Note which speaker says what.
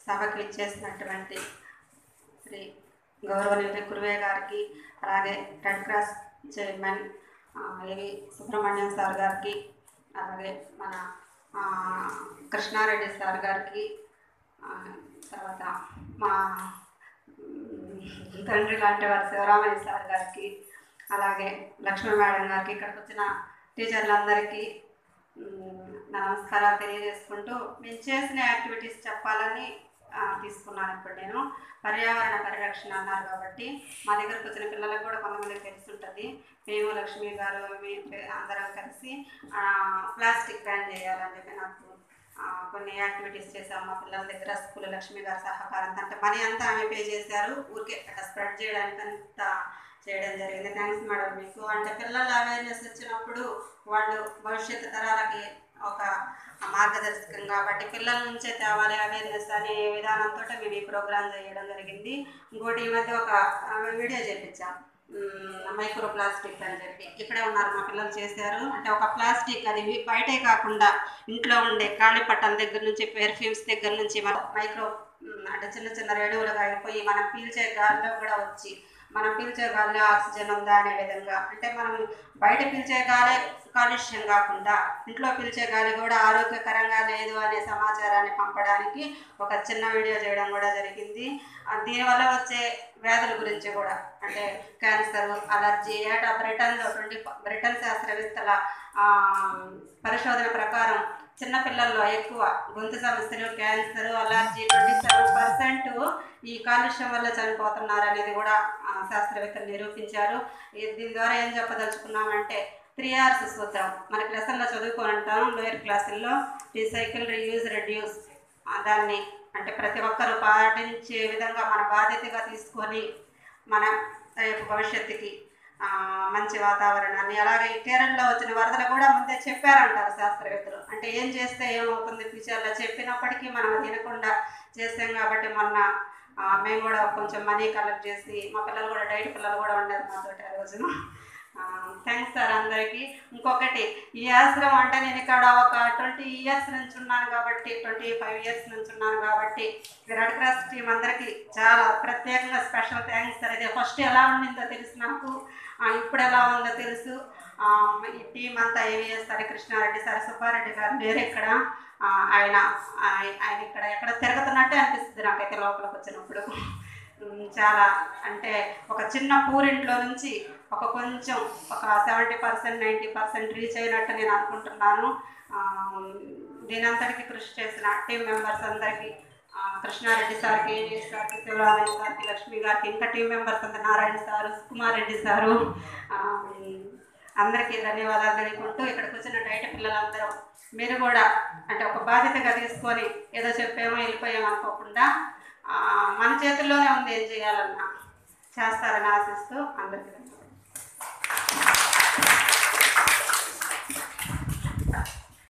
Speaker 1: సభకు ఇచ్చేసినటువంటి శ్రీ గౌరవనీయులు కురువే గారికి అలాగే రెడ్ క్రాస్ చైర్మన్ ఆ, ఏవి సుబ్రహ్మణ్యం సార్ గారికి అలాగే మన ఆ, కృష్ణారెడ్డి సార్ గారికి ఆ, తర్వాత మా ఉమ్, తండ్రి లాంటి వారి శివరామయ్య సార్ గారికి అలాగే లక్ష్మణ్ మేడం గారికి ఇక్కడికి వచ్చిన టీచర్లందరికీ ఉమ్, నా నమస్కారాలు తెలియజేసుకుంటూ మేము చేసిన యాక్టివిటీస్ చెప్పాలని ఆ, తీసుకున్నాను ఇప్పుడు నేను పర్యావరణ పరిరక్షణ అన్నారు కాబట్టి మా దగ్గరకు వచ్చిన పిల్లలకు కూడా కొంతమందికి తెలుసుంటుంది మేము లక్ష్మి గారు మేము అందరం కలిసి ఆ, ప్లాస్టిక్ బ్యాన్ చేయాలని చెప్పి నాకు ఆ, కొన్ని యాక్టివిటీస్ చేసాము మా పిల్లల దగ్గర స్కూల్ లక్ష్మి గారి సహకారంతో అంటే మనీ అంతా ఆమె పే చేశారు ఊరికే అట్లా స్ప్రెడ్ చేయడానికి అంతా చేయడం జరిగింది థ్యాంక్స్ మేడం మీకు అంటే పిల్లల అవేర్నెస్ వచ్చినప్పుడు వాళ్ళు భవిష్యత్తు తరాలకి ఒక మార్గదర్శకం కాబట్టి పిల్లల నుంచే తేవాలి అవేర్నెస్ అనే విధానంతో మేము ఈ ప్రోగ్రామ్ చేయడం జరిగింది ఇంకోటి ఈ మధ్య ఒక ఆ, వీడియో చేపించాం మైక్రో ప్లాస్టిక్ అని చెప్పి ఇక్కడే ఉన్నారు మా పిల్లలు చేశారు అంటే ఒక ప్లాస్టిక్ అది బయటే కాకుండా ఇంట్లో ఉండే ఖాళీ పట్టల దగ్గర నుంచి పెర్ఫ్యూమ్స్ దగ్గర నుంచి మన మైక్రో ఉమ్, అంటే చిన్న చిన్న రేణువులుగా అయిపోయి మనం పీల్చే గాలిలో కూడా వచ్చి మనం పీల్చే గాలిలో ఆక్సిజన్ ఉందా అనే విధంగా అంటే మనం బయట పీల్చే గాలి కాలుష్యం కాకుండా ఇంట్లో పీల్చే గాలి కూడా ఆరోగ్యకరంగా లేదు అనే సమాచారాన్ని పంపడానికి ఒక చిన్న వీడియో చేయడం కూడా జరిగింది ఆ, దీనివల్ల వచ్చే వ్యాధుల గురించి కూడా అంటే క్యాన్సర్ అలర్జీ ఏటా బ్రిటన్లో ట్వంటీ బ్రిటన్ శాస్త్రవేత్తల ఆ, పరిశోధన ప్రకారం చిన్నపిల్లల్లో ఎక్కువ గొంతు సమస్యలు cancer allergy twenty seven percent ఈ కాలుష్యం వల్ల చనిపోతున్నారు అనేది కూడా ఆ, శాస్త్రవేత్తలు నిరూపించారు ఈ- దీని ద్వారా ఏం చెప్పదలుచుకున్నామంటే త్రీ అవర్స్ సూత్రం మనకి లెసన్లో చదువుకొని ఉంటాం లోయర్ క్లాసుల్లో రీసైకిల్ రీయూజ్ రెడ్యూస్ దాన్ని అంటే ప్రతి ఒక్కరూ పాటించే విధంగా మన బాధ్యతగా తీసుకొని మన రేపు భవిష్యత్తుకి ఆ, మంచి వాతావరణాన్ని అలాగే ఈ కేరళలో వచ్చిన వరదలు కూడా ముందే చెప్పారంటారు శాస్త్రవేత్తలు అంటే ఏం చేస్తే ఏమవుతుంది ఫ్యూచర్లో చెప్పినప్పటికీ మనం అది వినకుండా చేసాం కాబట్టి మొన్న ఆ, మేము కూడా కొంచెం మనీ కలెక్ట్ చేసి మా పిల్లలు కూడా డైట్ పిల్లలు కూడా ఉన్నారు మాతోటి ఆ రోజున థ్యాంక్స్ సార్ అందరికీ ఇంకొకటి ఈ ఆశ్రమం అంటే నేను ఇక్కడ ఒక ట్వంటీ ఇయర్స్ నుంచి ఉన్నాను కాబట్టి ట్వంటీ ఫైవ్ ఇయర్స్ నుంచి ఉన్నాను కాబట్టి ఈ రెడ్ క్రాస్ టీం అందరికీ చాలా ప్రత్యేకంగా స్పెషల్ థ్యాంక్స్ సార్ ఇది ఫస్ట్ ఎలా ఉండిందో తెలుసు నాకు ఆ, ఇప్పుడు ఎలా ఉందో తెలుసు ఆ, ఈ టీం అంతా ఏవిఎస్ సార్ కృష్ణారెడ్డి సార్ సుబ్బారెడ్డి గారు లేరు ఇక్కడ ఆ, ఆయన ఆయ- ఆయన ఇక్కడ ఎక్కడ తిరుగుతున్నట్టే అనిపిస్తుంది నాకైతే లోపలికి వచ్చినప్పుడు ఉమ్, చాలా అంటే ఒక చిన్న పూరింట్లో నుంచి ఒక కొంచెం ఒక seventy percent ninety percent reach అయినట్టు నేను అనుకుంటున్నాను ఆ, దీని అంతటికి కృషి చేసిన టీం మెంబర్స్ అందరికీ ఆ, కృష్ణారెడ్డి సార్కి ఏవిఎస్ సార్కి శివరామయ్య సార్కి లక్ష్మి గారికి ఇంకా టీం మెంబర్స్ అంతా నారాయణ సారు సుకుమార్ రెడ్డి సారు ఆ, అందరికీ ధన్యవాదాలు తెలుపుకుంటూ ఇక్కడికి వచ్చిన డైట్ పిల్లలందరూ మీరు కూడా అంటే ఒక బాధ్యతగా తీసుకొని ఏదో చెప్పామో వెళ్ళిపోయామో అనుకోకుండా ఆ, మన చేతుల్లోనే ఉంది ఏం చేయాలన్నా చేస్తారని ఆశిస్తూ అందరికీ ధన్యవాదాలు